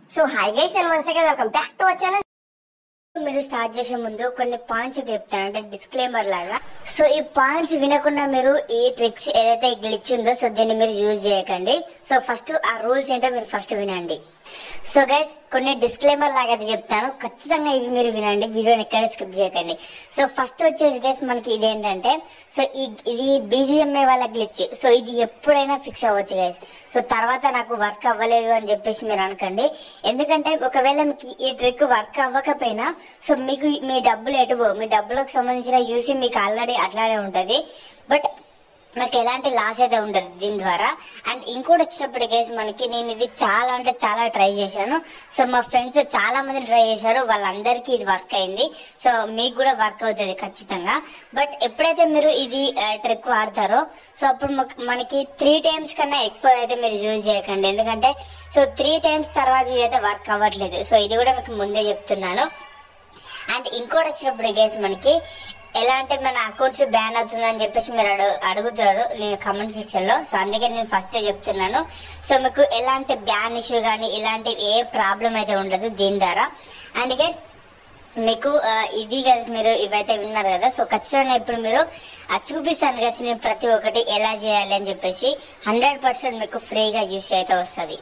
so hi guys and once again welcome back to our channel మీరు start చేసే ముందు కొన్ని పాయింట్స్ చెప్తాను అంటే డిస్క్లైమర్ లాగా సో ఈ పాయింట్స్ వినకుండా మీరు ఈ ట్రిక్స్ ఏదైతే గ్లిచ్ ఉందో సో దీన్ని మీరు యూజ్ చేయకండి సో ఫస్ట్ ఆ రూల్స్ ఏంటో మీరు ఫస్ట్ వినండి సో గైస్ కొన్ని డిస్క్లైమర్ లాగా అయితే చెప్తాను ఖచ్చితంగా ఇవి మీరు వినండి వీడియోని ఎక్కడ స్కిప్ చేయకండి సో ఫస్ట్ వచ్చేసి గైస్ మనకి ఇదేంటంటే సో ఈ ఇది బీజిఎంఏ వాళ్ళ గ్లిచ్ సో ఇది ఎప్పుడైనా ఫిక్స్ అవ్వచ్చు గైస్ సో తర్వాత నాకు వర్క్ అవ్వలేదు అని చెప్పేసి మీరు అనకండి ఎందుకంటే ఒకవేళ మీకు ఈ ట్రిక్ వర్క్ అవ్వకపోయినా సో మీకు మీ డబ్బులు ఎటు పోవు మీ డబ్బులకు సంబంధించిన యూసీ మీకు ఆల్రెడీ అట్లానే ఉంటది బట్ నాకు ఎలాంటి లాస్ అయితే ఉండదు దీని ద్వారా అండ్ ఇంకోటి వచ్చినప్పుడు గైస్ మనకి నేను ఇది చాలా అంటే చాలా ట్రై చేశాను సో మా ఫ్రెండ్స్ చాలా మంది ట్రై చేశారు వాళ్ళందరికీ ఇది వర్క్ అయింది సో మీకు కూడా వర్క్ అవుతుంది ఖచ్చితంగా బట్ ఎప్పుడైతే మీరు ఇది ట్రిక్ వాడతారో సో అప్పుడు మాకు- మనకి త్రీ టైమ్స్ కన్నా ఎక్కువ అయితే మీరు యూజ్ చేయకండి ఎందుకంటే సో త్రీ టైమ్స్ తర్వాత ఇది అయితే వర్క్ అవ్వట్లేదు సో ఇది కూడా మీకు ముందే చెప్తున్నాను అండ్ ఇంకోటి వచ్చినప్పుడు గేస్ మనకి ఎలా అంటే మన అకౌంట్స్ బ్యాన్ అవుతుందని చెప్పేసి మీరు అడుగు అడుగుతారు నేను కమెంట్ సెక్షన్ లో సో అందుకే నేను ఫస్ట్ చెప్తున్నాను సో మీకు ఎలాంటి బ్యాన్ ఇష్యూ కానీ ఇలాంటి ఏ ప్రాబ్లం అయితే ఉండదు దీని ద్వారా అండ్ గేస్ మీకు ఆ, ఇది కదా మీరు ఇవైతే విన్నారు కదా సో ఖచ్చితంగా ఇప్పుడు మీరు ఆ చూపిస్తాను కదా నేను ప్రతి ఒక్కటి ఎలా చేయాలి అని చెప్పేసి హండ్రెడ్ పర్సెంట్ మీకు ఫ్రీగా యూస్ అయితే వస్తుంది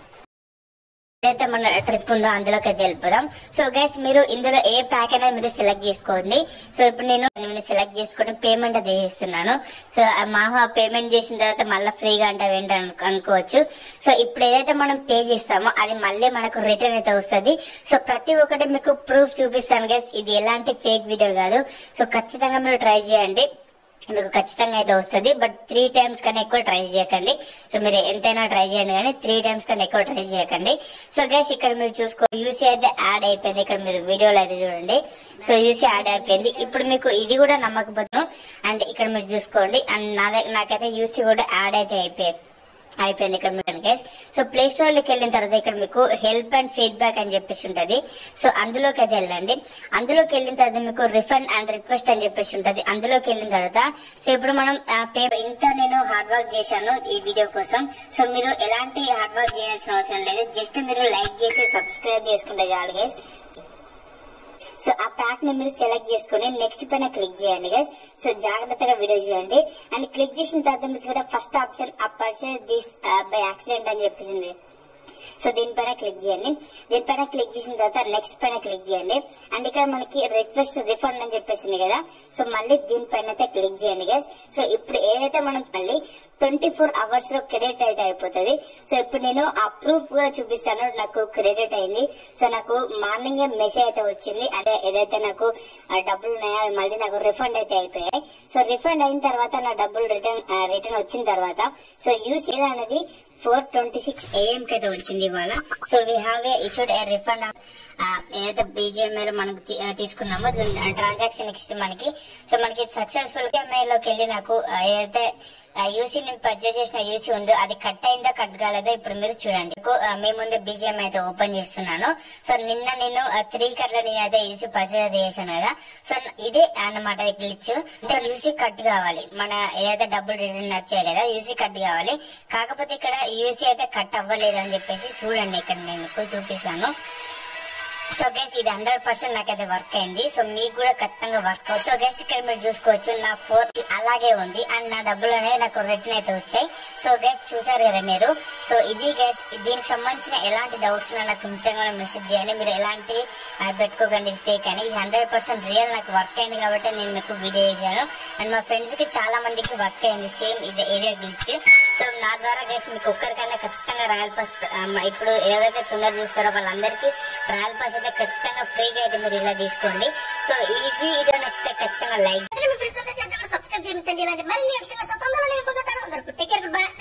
ఏదైతే మన ట్రిప్ ఉందో అందులోకి అయితే వెళ్ళిపోదాం సో గైస్ మీరు ఇందులో ఏ ప్యాక్ అనేది మీరు సెలెక్ట్ చేసుకోండి సో ఇప్పుడు నేను నేను సెలెక్ట్ చేసుకుని పేమెంట్ అది చేస్తున్నాను సో ఆ మాహా పేమెంట్ చేసిన తర్వాత మళ్ళీ ఫ్రీగా అంటే ఏంటి అను- అనుకోవచ్చు సో ఇప్పుడు ఏదైతే మనం పే చేస్తామో అది మళ్ళీ మనకు రిటర్న్ అయితే వస్తుంది సో ప్రతి ఒక్కటి మీకు ప్రూఫ్ చూపిస్తాను గైస్ ఇది ఎలాంటి ఫేక్ వీడియో కాదు సో ఖచ్చితంగా మీరు ట్రై చేయండి మీకు ఖచ్చితంగా అయితే వస్తుంది బట్ త్రీ టైమ్స్ కన్నా ఎక్కువ ట్రై చేయకండి సో మీరు ఎంతైనా ట్రై చేయండి కానీ త్రీ టైమ్స్ కన్నా ఎక్కువ ట్రై చేయకండి సో గైస్ ఇక్కడ మీరు చూసుకో యూసీ అయితే యాడ్ అయిపోయింది ఇక్కడ మీరు వీడియోలో అయితే చూడండి సో యూసీ యాడ్ అయిపోయింది ఇప్పుడు మీకు ఇది కూడా నమ్మకపోతాను అండ్ ఇక్కడ మీరు చూసుకోండి అండ్ నా దగ్గర నాకైతే యూసీ కూడా యాడ్ అయితే అయిపోయింది అయిపోయింది ఇక్కడ మీరు గైస్ సో ప్లే స్టోర్ లోకి వెళ్ళిన తర్వాత ఇక్కడ మీకు హెల్ప్ అండ్ ఫీడ్బ్యాక్ అని చెప్పేసి ఉంటది సో అందులోకి అయితే వెళ్ళండి అందులోకి వెళ్ళిన తర్వాత మీకు రిఫండ్ అండ్ రిక్వెస్ట్ అని చెప్పేసి ఉంటది అందులోకి వెళ్ళిన తర్వాత సో ఇప్పుడు మనం ఆ, పే- ఇంత నేను హార్డ్ వర్క్ చేశాను ఈ వీడియో కోసం సో మీరు ఎలాంటి హార్డ్ వర్క్ చేయాల్సిన అవసరం లేదు జస్ట్ మీరు లైక్ చేసి సబ్స్క్రైబ్ చేసుకుంటే చాలు గైస్ సో ఆ ప్యాక్ ని మీరు సెలెక్ట్ చేసుకుని నెక్స్ట్ పైన క్లిక్ చేయండి గైస్ సో జాగ్రత్తగా వీడియో చేయండి అండ్ క్లిక్ చేసిన తర్వాత మీకు ఇక్కడ first option aperture this by accident అని చెప్పేసింది సో దీనిపైన క్లిక్ చేయండి దీనిపైన క్లిక్ చేసిన తర్వాత నెక్స్ట్ పైన క్లిక్ చేయండి అండ్ ఇక్కడ మనకి రిక్వెస్ట్ రిఫండ్ అని చెప్పేసింది కదా సో మళ్ళీ దీనిపైన అయితే క్లిక్ చేయండి గైస్ సో ఇప్పుడు ఏదైతే మనం మళ్ళీ ట్వంటీ ఫోర్ అవర్స్ లో క్రెడిట్ అయితే అయిపోతుంది సో ఇప్పుడు నేను ఆ ప్రూఫ్ కూడా చూపిస్తాను నాకు క్రెడిట్ అయింది సో నాకు మార్నింగ్ మెసేజ్ అయితే వచ్చింది అదే ఏదైతే నాకు ఆ డబ్బులు ఉన్నాయో అవి మళ్ళీ నాకు రిఫండ్ అయితే అయిపోయాయి సో రిఫండ్ అయిన తర్వాత నా డబ్బులు రిటర్న్ రిటర్న్ వచ్చిన తర్వాత సో యూసీఎల్ అనేది ఫోర్ ట్వంటీ సిక్స్ ఏఎం కి అయితే వచ్చింది ఇవాళ so we have a issued a refund ఏదైతే బీజేఎంఐ మనకు తీ- ఆ, తీసుకున్నామో ట్రాన్సాక్షన్ నెక్స్ట్ మనకి సో మనకి సక్సెస్ఫుల్ గా లోకి వెళ్ళి నాకు ఆ, ఏదైతే యూసీ నేను పర్చేజ్ చేసిన యూసీ ఉందో అది కట్ అయిందా కట్ కాలేదా ఇప్పుడు మీరు చూడండి మీకు, ఆ, మీ ముందు బీజేఎం అయితే ఓపెన్ చేస్తున్నాను సో నిన్న నేను త్రీ కట్ల నేను అయితే యూసీ పర్చేజ్ అయితే చేశాను కదా సో ఇదే అన్నమాట గ్లిచ్ సో యూసీ కట్ కావాలి మన ఏదైతే డబ్బులు రిటర్న్ వచ్చాయి కదా యూసీ కట్ కావాలి కాకపోతే ఇక్కడ యూసీ అయితే కట్ అవ్వలేదు అని చెప్పేసి చూడండి ఇక్కడ నేను మీకు చూపిస్తాను సో గైస్ ఇది హండ్రెడ్ పర్సెంట్ నాకైతే వర్క్ అయింది సో మీకు కూడా ఖచ్చితంగా వర్క్ అవుతుంది సో గైస్ ఇక్కడ మీరు చూసుకోవచ్చు నా ఫోర్ అలాగే ఉంది అండ్ నా డబ్బులు అనేది నాకు రిటర్న్ అయితే వచ్చాయి సో గైస్ చూసారు కదా మీరు సో ఇది గైస్ దీనికి సంబంధించిన ఎలాంటి డౌట్స్ ఉన్నా నాకు ఇన్స్టాగ్రామ్ మెసేజ్ చేయండి మీరు ఎలాంటి ఆ, పెట్టుకోకండి ఇది ఫేక్ అని ఇది హండ్రెడ్ పర్సెంట్ రియల్ నాకు వర్క్ అయింది కాబట్టి నేను మీకు వీడియో చేశాను అండ్ మా ఫ్రెండ్స్ కి చాలా మందికి వర్క్ అయింది సేమ్ ఇదే ఇదే గ్లిచ్ సో నా ద్వారా గైస్ మీకు ఒక్కరికైనా ఖచ్చితంగా రాయల్ పాస్ ఇప్పుడు ఎవరైతే తొందర చూస్తారో వాళ్ళందరికీ రాయల్ పాస్ అయితే ఖచ్చితంగా ఫ్రీగా అయితే మీరు ఇలా తీసుకోండి సో ఈ వీడియో నచ్చితే ఖచ్చితంగా లైక్ మీ ఫ్రెండ్స్ అందరికీ సబ్స్క్రైబ్ చేయించండి ఇలాంటి మరిన్ని విషయాలు తొందరలో నేను పొందుతాను అందరికీ టేక్ కేర్ గుడ్ బై